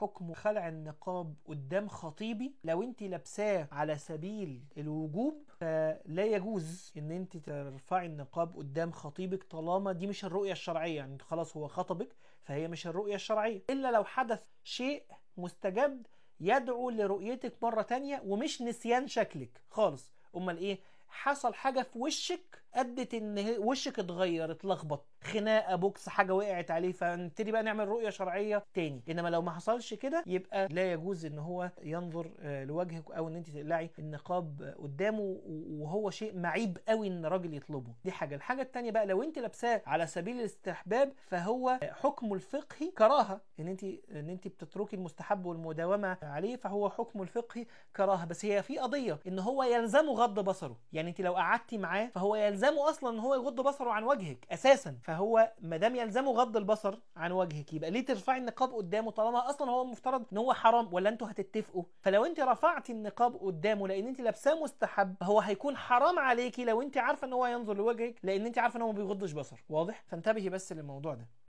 حكم خلع النقاب قدام خطيبي لو انت لابساه على سبيل الوجوب فلا يجوز ان انت ترفعي النقاب قدام خطيبك طالما دي مش الرؤيه الشرعيه يعني خلاص هو خطبك فهي مش الرؤيه الشرعيه الا لو حدث شيء مستجد يدعو لرؤيتك مرة تانية ومش نسيان شكلك خالص امال ايه حصل حاجة في وشك ادت ان وشك اتغير اتلخبط خناقة بوكس حاجة وقعت عليه فنبتدي بقى نعمل رؤية شرعية تاني انما لو ما حصلش كده يبقى لا يجوز ان هو ينظر لوجهك او ان انت تقلعي النقاب قدامه وهو شيء معيب قوي ان راجل يطلبه دي حاجة الحاجة التانية بقى لو انت لابساه على سبيل الاستحباب فهو حكمه الفقهي كراهة ان انت ان انت بتتركي المستحب والمداومة عليه فهو حكمه الفقهي كراهة بس هي في قضية ان هو يلزمه غض بصره يعني انت لو قعدتي معاه فهو يلزمه اصلا ان هو يغض بصره عن وجهك اساسا فهو ما دام يلزمه غض البصر عن وجهك يبقى ليه ترفعي النقاب قدامه طالما اصلا هو المفترض ان هو حرام ولا انتوا هتتفقوا فلو انت رفعتي النقاب قدامه لان انت لابساه مستحب هو هيكون حرام عليكي لو انت عارفه ان هو ينظر لوجهك لان انت عارفه ان هو ما بيغضش بصر واضح فانتبهي بس للموضوع ده